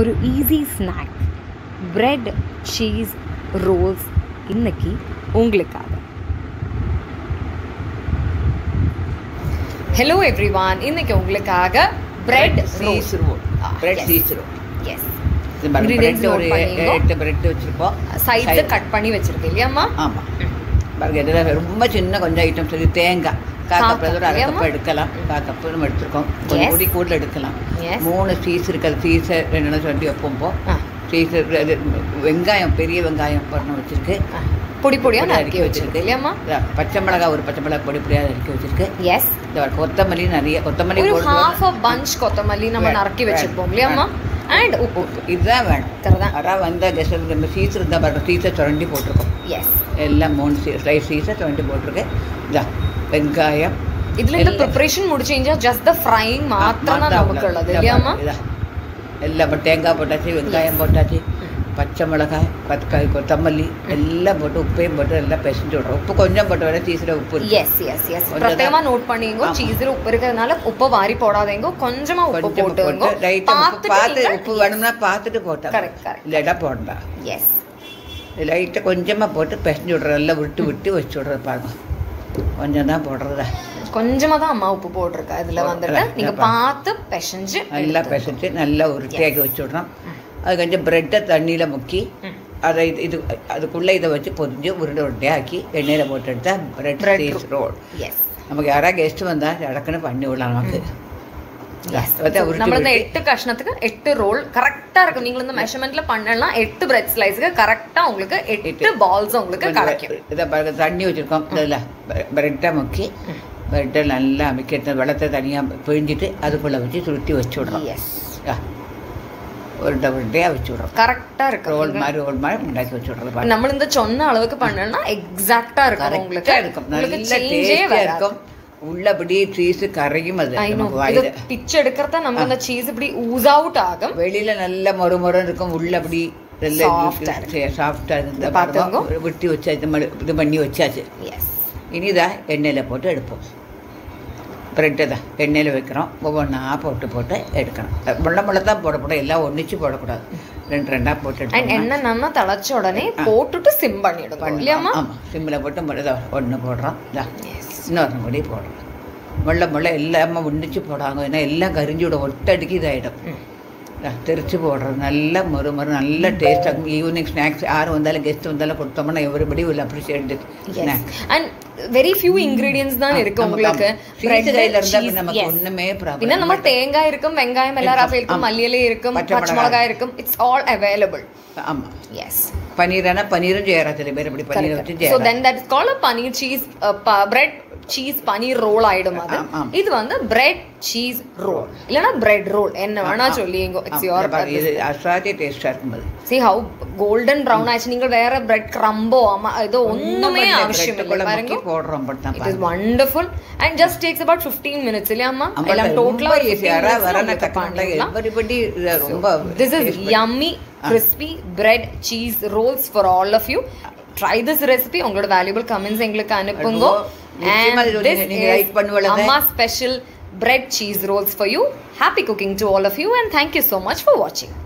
ஒரு easy snack bread cheese rolls இன்னைக்கு உங்களுக்காக ஹலோ எவ்ரிவான் இன்னைக்கு உங்களுக்காக bread cheese roll bread cheese rolls இது பாருங்க Ingredients பிரெட் note ஒரு பண்ணிக்கோ. எட்டு பிரெட் வச்சிருப்போம் சைட்ஸை Side- கட் பண்ணி வச்சிருக்கு இல்லையாம்மா ஆமாம் பாருங்க இதில் ரொம்ப சின்ன கொஞ்சம் ஐட்டம் சொல்லி தேங்காய் கால் கப் ஒரு அரை ஏம்மா? கப் எடுக்கலாம் கால் கப்பு நம்ம எடுத்துருக்கோம் Yes. கொஞ்சம் கூடி கூட எடுக்கலாம் எஸ் மூணு சீஸ் இருக்குது சீஸை ரெண்டு சொல்லி வைப்போம் ஆ சீஸ் இது வெங்காயம் பெரிய வெங்காயம் பண்ண வச்சிருக்கு பொடி பொடியா பொடி நறுக்கி நறுக்கி வச்சிருக்கு இல்லையாம்மா இதா, பச்சை மிளகாய் ஒரு பச்சை மிளகாய் பொடி பொடியாக நறுக்கி வச்சிருக்கு எஸ் இந்த பாருங்க, கொத்தமல்லி நிறைய கொத்தமல்லி ஒரு போடுறது ஹாஃப் அ பஞ்ச் கொத்தமல்லி நம்ம வேணும், நறுக்கி வேணும், வச்சிருப்போம் இல்லையாம்மா அண்ட் உப்பு உப்பு இதுதான் வேணும் தரதான் அதான் வந்த கெஸ்ட் நம்ம சீஸ் இருந்தால் பாருங்க சீஸை சுரண்டி போட்டிருக்கோம் எஸ் எல்லாம் மூணு சீ ஸ்லைஸ் சீஸை சுரண்டி போட்டிருக்கு இதா வெங்காயம் இதுல இந்த எல்லாம் ப்ரிப்பரேஷன் முடிச்சு ஜஸ்ட் த ஃப்ரைங் மாத்திரம் தான் மாத்தா நமக்கு உள்ள. உள்ளது இதா இல்லையாம்மா பாருங்க, இதா. எல்லாம் இப்போ தேங்காய் போட்டாச்சு வெங்காயம் போட்டாச்சு பச்சை மிளகாய் கொத்தக்காய் கொத்தமல்லி எல்லாம் போட்டு உப்பையும் போட்டு எல்லாம் பிசைஞ்சு விட்றோம் உப்பு கொஞ்சம் போட்டு வேணா சீஸில் உப்பு இருக்கு. எஸ் எஸ் எஸ் கொஞ்சம் பிரத்யேகமா நோட் பண்ணிங்க ஆமா. சீஸ்ல உப்பு இருக்கிறதுனால உப்பை வாரி போடாதீங்க கொஞ்சமா உப்பு கொஞ்சம் உப்பு போட்டுங்க போட்டு லைட்டாக உப்பு பார்த்து உப்பு வேணும்னா பார்த்துட்டு போட்டா கரெக்ட் கரெக்ட் இல்லைடா போடண்டா எஸ் லைட்டாக கொஞ்சமாக போட்டு பிசைஞ்சு விட்றோம் எல்லாம் விட்டு விட்டு வச்சு விட்றது பாருங்க கொஞ்சம் தான் போடுறதா கொஞ்சமா தான் அம்மா உப்பு போட்டிருக்கா இதுல வந்துட்டு போடுறேன். நீங்க இதா பாரு. பார்த்து பிசைஞ்சு நல்லா எடுத்துக்கணும். பிசைஞ்சு நல்லா உருட்டியாக்கி வச்சு விட்றோம் அது கொஞ்சம் ப்ரெட்டை தண்ணியில் முக்கி ம். அதை இது இது அதுக்குள்ளே இதை வச்சு பொரிஞ்சு உருண்டை உருண்டையாக்கி எண்ணெயில் போட்டு எடுத்தா bread Bread cheese rolls நமக்கு யாராவது கெஸ்ட் வந்தால் இடக்குன்னு பண்ணி விடலாம் நமக்கு எஸ் அதை உருட்டி நம்ம இந்த உருட்டி. எட்டு கஷ்ணத்துக்கு எட்டு ரோல் கரெக்டா இருக்கும் நீங்க இந்த மெஷர்மெண்ட்ல பண்ணலாம் எட்டு பிரெட் ஸ்லைஸ்க்கு கரெக்டா உங்களுக்கு எட்டு எட்டு. பால்ஸ் உங்களுக்கு கொஞ்சம் கிடைக்கும் இதை பாருங்க தண்ணி வச்சுருக்கோம் இதில் ப்ரெட்டை முக்கி ப்ரெட்டை நல்லா அமைக்க எடுத்து வெள்ளத்தை தனியாக பிழிஞ்சிட்டு அதுக்குள்ளே வச்சு சுருட்டி வச்சு விட்றோம் எஸ் ஆ. உருண்டை உருண்டையாக வச்சு விட்றோம் கரெக்டா இருக்கு ரோல் மாதிரி ரோல் மாதிரி உண்டாக்கி வச்சு விட்றது பாருங்க நம்ம இந்த சொன்ன அளவுக்கு பண்ணனா எக்ஸாக்ட்டா இருக்கும் உங்களுக்கு கரெக்டாக இருக்கும் உங்களுக்கு நல்ல சேஞ்சே டேஸ்டியாக வராது இருக்கும் உள்ளபடி சீஸ் கரையும் அது ஐ நோ நமக்கு இது வாயில பிச்சு எடுக்கிறத நமக்கு இந்த சீஸ் இப்படி ஊஸ் அவுட் ஆகும் வெளியில நல்ல மொறு மொறு இருக்கும் உள்ள அப்படி Soft ஆ சாஃப்டாக இதை இருந்து பார்த்துக்கோ. விட்டி வச்சாச்சு மறு- இது பண்ணி வச்சாச்சு எஸ் இனிதான் எண்ணெயில் போட்டு எடுப்போம் ப்ரெட்டு தான் எண்ணெயில் வைக்கிறோம் ஒவ்வொன்றா போட்டு போட்டு எடுக்கணும் முள்ள முள்ள தான் போடக்கூடாது எல்லாம் ஒன்றிச்சு போடக்கூடாது ரெண்டு ரெண்டாக போட்டு அண்ட் எடுக்கணும் எண்ணெய் நம்ம திளைச்ச உடனே போட்டுட்டு சிம் பண்ணிடுங்க இல்லையாம்மா ஆமாம் சிம்மில் போட்டு முறை ஒன்று போடுறோம் இதா இன்னொரு முடி போடுறோம் முள்ள முள்ள எல்லாமே ஒன்றிச்சு போடாங்க ஏன்னா எல்லாம் கரிஞ்சு விட ஒட்டடிக்கு இதாகிடும் தெரிச்சு போடுறது நல்ல மொறு மொறு நல்ல டேஸ்டாக ஈவினிங் ஸ்நாக்ஸ் யார் வந்தாலும் கெஸ்ட் வந்தாலும் கொடுத்தோம்னா everybody will appreciate snacks and very few ingredients தான் இருக்கு ஆமா, உங்களுக்கு ஆமா. Bread, Cheese கையில இருந்தா cheese, நமக்கு yes. ஒண்ணுமே problem பின்ன நம்ம இல்ல. தேங்காய் இருக்கும் வெங்காயம் எல்லாரும் இருக்கும் ஆமா. மல்லியில இருக்கும் பச்சை பச்சை மிளகாய். மிளகாய் இருக்கும் இட்ஸ் ஆல் அவைலபிள் ஆமாம் எஸ் பன்னீரானா பன்னீரும் செய்யறா சில பேர் இப்படி பன்னீர் வச்சு ஸோ செய்யறா then that is call paneer cheese bread cheese paneer roll ஆயிடும் அது ஆம், ஆம். இது வந்து பிரெட் சீஸ் ரோல் இல்லனா பிரெட் ரோல் என்ன வேணா சொல்லிங்க இட்ஸ் யுவர் இது அசாத்திய டேஸ்டாக இருக்கும்போது சி ஹவு கோல்டன் ப்ரௌன் ஆச்சு நீங்கள் வேற பிரெட் கிரம்போ ஆமா இதோ ஒண்ணுமே அவசியம் இல்லை bread-க்குள்ள பாருங்க முக்கி போடுறோம் பட் தான் it is wonderful and just takes about 15 minutes இல்லையாம்மா பாருங்க. எல்லாம் டோட்டலா ரொம்ப easy. யாரா வரான தக்கனண்டா everybody இது ரொம்ப this is yummy crispy bread cheese rolls for all of you try this recipe உங்களோட valuable comments எங்களுக்கு அனுப்புங்க நிச்சயமா and இது this நீங்க is like பண்ணுவீங்களா? அம்மா special bread cheese rolls for you happy cooking to all of you and thank you so much for watching